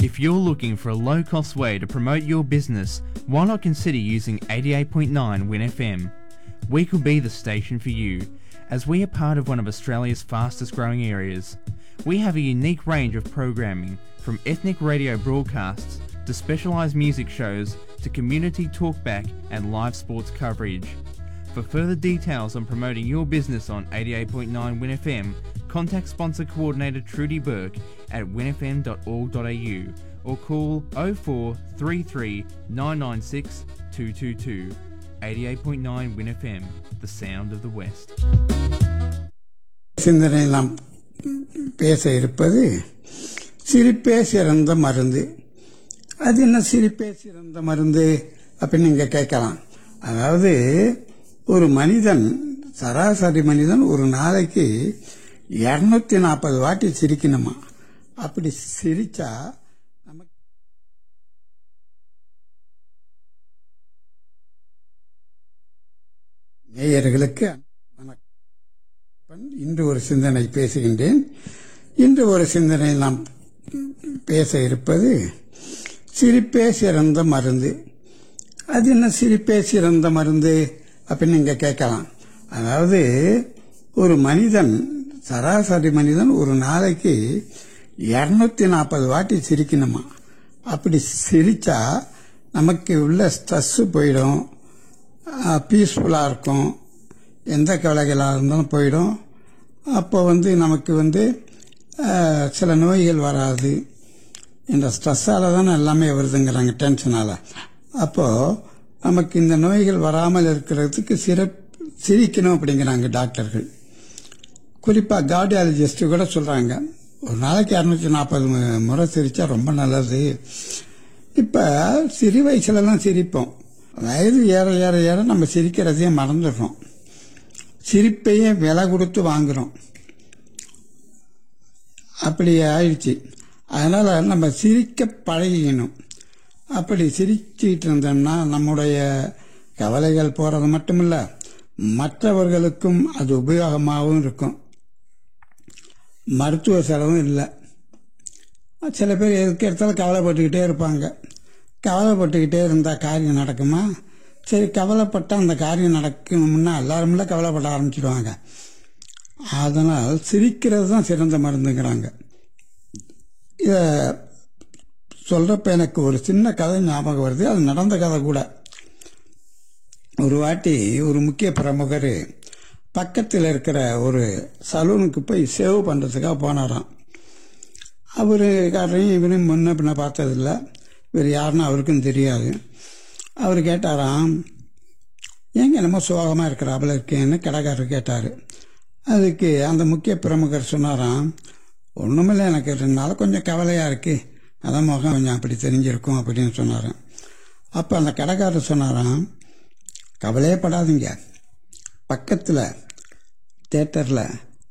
If you're looking for a low cost way to promote your business, why not consider using 88.9 Win FM? We could be the station for you, as we are part of one of Australia's fastest growing areas. We have a unique range of programming, from ethnic radio broadcasts to specialised music shows to community talkback and live sports coverage. For further details on promoting your business on 88.9 Win FM, contact sponsor coordinator Trudy Burke at winfm.org.au or call 0433 996 222. 88.9 Win FM, the sound of the West. சிந்தனை நாம் பேச இருப்பது சிரிப்பே சிறந்த மருந்து அது என்ன சிரிப்பே சிறந்த மருந்து அப்படின்னு நீங்க கேட்கலாம் அதாவது ஒரு மனிதன் சராசரி மனிதன் ஒரு நாளைக்கு இருநூத்தி நாற்பது வாட்டி சிரிக்கணுமா அப்படி சிரிச்சா நமக்கு நேயர்களுக்கு வணக்கம் இன்று ஒரு சிந்தனை பேசுகின்றேன் இன்று ஒரு சிந்தனை நாம் பேச இருப்பது சிரிப்பே சிறந்த மருந்து அது என்ன சிரிப்பே சிறந்த மருந்து அப்படின்னு நீங்க கேட்கலாம் அதாவது ஒரு மனிதன் சராசரி மனிதன் ஒரு நாளைக்கு இருநூத்தி நாற்பது வாட்டி சிரிக்கணுமா அப்படி சிரிச்சா நமக்கு உள்ள ஸ்ட்ரெஸ் போயிடும் பீஸ்ஃபுல்லாக இருக்கும் எந்த கவலைகளாக இருந்தாலும் போயிடும் அப்போ வந்து நமக்கு வந்து அஹ், சில நோய்கள் வராது இந்த ஸ்ட்ரெஸ்ஸால் தானே எல்லாமே வருதுங்கிறாங்க டென்ஷனால் அப்போது நமக்கு இந்த நோய்கள் வராமல் இருக்கிறதுக்கு சிறப் சிரிக்கணும் அப்படிங்கிறாங்க டாக்டர்கள் குறிப்பாக கார்டியாலஜிஸ்ட் கூட சொல்கிறாங்க ஒரு நாளைக்கு இரநூத்தி நாற்பது முறை சிரிச்சா ரொம்ப நல்லது இப்போ சிறு வயசுலலாம் சிரிப்போம் வயது ஏற ஏற ஏற நம்ம சிரிக்கிறதையே மறந்துடுறோம் சிரிப்பையே விலை கொடுத்து வாங்குறோம் அப்படி ஆயிடுச்சு அதனால நம்ம சிரிக்க பழகிக்கணும் அப்படி சிரிச்சுக்கிட்டு இருந்தோம்னா நம்முடைய கவலைகள் போறது மட்டுமில்ல மற்றவர்களுக்கும் அது உபயோகமாகவும் இருக்கும் மருத்துவ செலவும் இல்லை சில பேர் எதுக்கு எடுத்தாலும் கவலைப்பட்டுக்கிட்டே இருப்பாங்க கவலைப்பட்டுக்கிட்டே இருந்தால் காரியம் நடக்குமா சரி கவலைப்பட்டால் அந்த காரியம் நடக்கணும்னா எல்லாருமே கவலைப்பட ஆரம்பிச்சிடுவாங்க அதனால் சிரிக்கிறது தான் சிறந்த மருந்துங்கிறாங்க இதை சொல்கிறப்ப எனக்கு ஒரு சின்ன கதை ஞாபகம் வருது அது நடந்த கதை கூட ஒரு வாட்டி ஒரு முக்கிய பிரமுகர் பக்கத்தில் இருக்கிற ஒரு சலூனுக்கு போய் சேவ் பண்ணுறதுக்காக போனாராம் அவர் காரையும் இவரையும் முன்ன பின்ன பார்த்ததில்ல இவர் யாருன்னு அவருக்கும் தெரியாது அவர் கேட்டாராம் ஏங்க என்னமோ சோகமாக இருக்கிறாப்புல இருக்கேன்னு கடைக்காரர் கேட்டார் அதுக்கு அந்த முக்கிய பிரமுகர் சொன்னாராம் ஒன்றுமில்ல எனக்கு ரெண்டு நாள் கொஞ்சம் கவலையாக இருக்கு அதான் முகம் கொஞ்சம் அப்படி தெரிஞ்சிருக்கும் அப்படின்னு சொன்னாராம் அப்போ அந்த கடைக்காரர் சொன்னாராம் கவலையே படாதீங்க பக்கத்தில் தேட்டரில்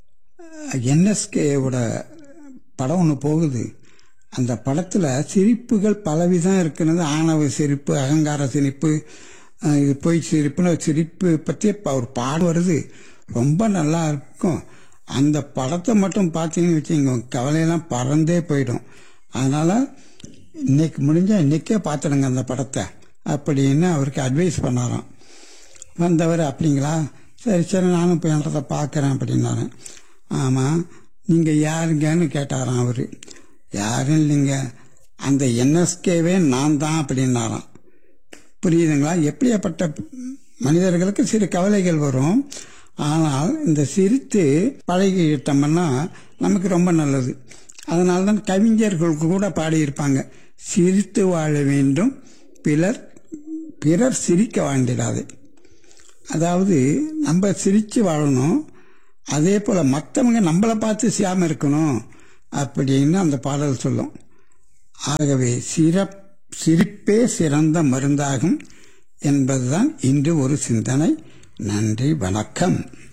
என்எஸ்கேவோட படம் ஒன்று போகுது அந்த படத்தில் சிரிப்புகள் பலவிதம் இருக்கிறது ஆணவ சிரிப்பு அகங்கார சிரிப்பு அஹ், இது பொய் சிரிப்புன்னு ஒரு சிரிப்பு பற்றி இப்போ ஒரு பாடம் வருது ரொம்ப நல்லா இருக்கும் அந்த படத்தை மட்டும் பார்த்தீங்கன்னு வச்சுங்க கவலையெல்லாம் பறந்தே போயிடும் அதனால் இன்னைக்கு முடிஞ்சால் இன்னைக்கே பார்த்துடுங்க அந்த படத்தை அப்படின்னு அவருக்கு அட்வைஸ் பண்ணாராம் வந்தவர் அப்படிங்களா சரி சரி நானும் போய் இடத்த பார்க்குறேன் அப்படின்னாரு ஆமாம் நீங்கள் யாருங்கன்னு கேட்டாராம் அவர் யாரும் இல்லைங்க அந்த என்எஸ்கேவே நான் தான் அப்படின்னாராம் புரியுதுங்களா எப்படியாப்பட்ட மனிதர்களுக்கு சிறு கவலைகள் வரும் ஆனால் இந்த சிரித்து பழகிட்டோம்னா நமக்கு ரொம்ப நல்லது அதனால தான் கவிஞர்கள் கூட பாடியிருப்பாங்க சிரித்து வாழ வேண்டும் பிறர் பிறர் சிரிக்க வாழ்ந்திடாது அதாவது நம்ம சிரித்து வாழணும் அதே போல் மற்றவங்க நம்மளை பார்த்து சியாமல் இருக்கணும் அப்படின்னு அந்த பாடல் சொல்லும் ஆகவே சிறப் சிரிப்பே சிறந்த மருந்தாகும் என்பதுதான் இன்று ஒரு சிந்தனை நன்றி வணக்கம்